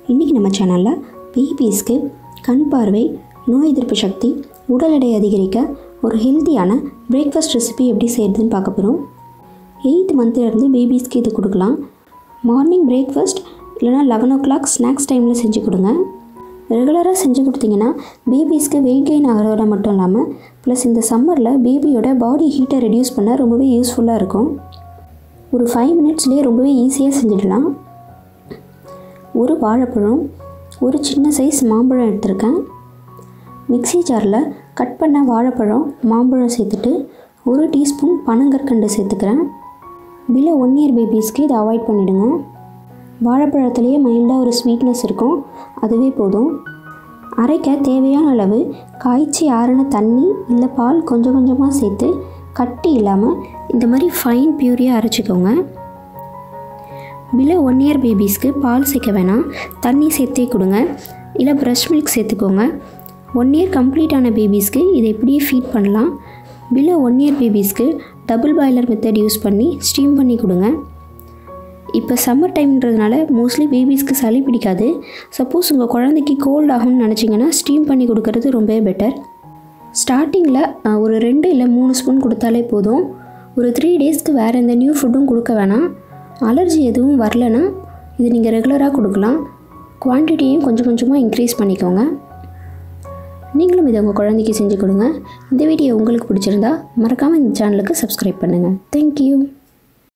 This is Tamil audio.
இன்றைக்கி நம்ம சேனலில் பேபிஸ்க்கு கண் பார்வை நோய் எதிர்ப்பு சக்தி உடல் எடை அதிகரிக்க ஒரு ஹெல்த்தியான பிரேக்ஃபாஸ்ட் ரெசிபி எப்படி செய்கிறதுன்னு பார்க்க போகிறோம் எயித் மந்த்லேருந்து பேபிஸ்க்கு இது கொடுக்கலாம் மார்னிங் பிரேக்ஃபாஸ்ட் இல்லைனா லெவன் ஓ கிளாக் ஸ்நாக்ஸ் டைமில் செஞ்சு கொடுங்க ரெகுலராக செஞ்சு கொடுத்தீங்கன்னா பேபிஸ்க்கு வெயிட் கெயின் ஆகிறதோட மட்டும் இல்லாமல் ப்ளஸ் இந்த சம்மரில் பேபியோட பாடி ஹீட்டை ரெடியூஸ் பண்ண ரொம்பவே யூஸ்ஃபுல்லாக இருக்கும் ஒரு ஃபைவ் மினிட்ஸ்லேயே ரொம்பவே ஈஸியாக செஞ்சிடலாம் ஒரு வாழைப்பழம் ஒரு சின்ன சைஸ் மாம்பழம் எடுத்திருக்கேன் மிக்ஸி ஜாரில் கட் பண்ண வாழைப்பழம் மாம்பழம் சேர்த்துட்டு ஒரு டீஸ்பூன் பனங்கற்கண்டு சேர்த்துக்கிறேன் பிலோ ஒன் இயர் பேபிஸ்க்கு இதை அவாய்ட் பண்ணிவிடுங்க வாழைப்பழத்துலேயே மைல்டாக ஒரு ஸ்வீட்னஸ் இருக்கும் அதுவே போதும் அரைக்க தேவையான அளவு காய்ச்சி ஆறின தண்ணி இல்லை பால் கொஞ்சம் கொஞ்சமாக சேர்த்து கட்டி இல்லாமல் இந்த மாதிரி ஃபைன் பியூரியாக அரைச்சிக்கோங்க பிலோ ஒன் இயர் பேபிஸ்க்கு பால் சேர்க்க வேணாம் தண்ணி சேர்த்தே கொடுங்க இல்லை ப்ரஷ் மில்க் சேர்த்துக்கோங்க ஒன் இயர் கம்ப்ளீட் ஆன பேபிஸ்க்கு இதை இப்படியே ஃபீட் பண்ணலாம் பிலோ ஒன் இயர் பேபிஸ்க்கு டபுள் பாய்லர் மெத்தட் யூஸ் பண்ணி ஸ்டீம் பண்ணி கொடுங்க இப்போ சம்மர் டைம்ன்றதுனால மோஸ்ட்லி பேபிஸ்க்கு சளி பிடிக்காது சப்போஸ் உங்கள் குழந்தைக்கு கோல்ட் ஆகும்னு நினச்சிங்கன்னா ஸ்டீம் பண்ணி கொடுக்கறது ரொம்பவே பெட்டர் ஸ்டார்டிங்கில் ஒரு ரெண்டு இல்லை மூணு ஸ்பூன் கொடுத்தாலே போதும் ஒரு த்ரீ டேஸ்க்கு வேறு எந்த நியூ ஃபுட்டும் கொடுக்க வேணாம் அலர்ஜி எதுவும் வரலனா இது நீங்கள் ரெகுலராக கொடுக்கலாம் குவான்டிட்டியும் கொஞ்சம் கொஞ்சமாக இன்க்ரீஸ் பண்ணிக்கோங்க நீங்களும் இதை உங்கள் குழந்தைக்கு செஞ்சு கொடுங்க இந்த வீடியோ உங்களுக்கு பிடிச்சிருந்தா மறக்காமல் இந்த சேனலுக்கு சப்ஸ்கிரைப் பண்ணுங்கள் தேங்க்யூ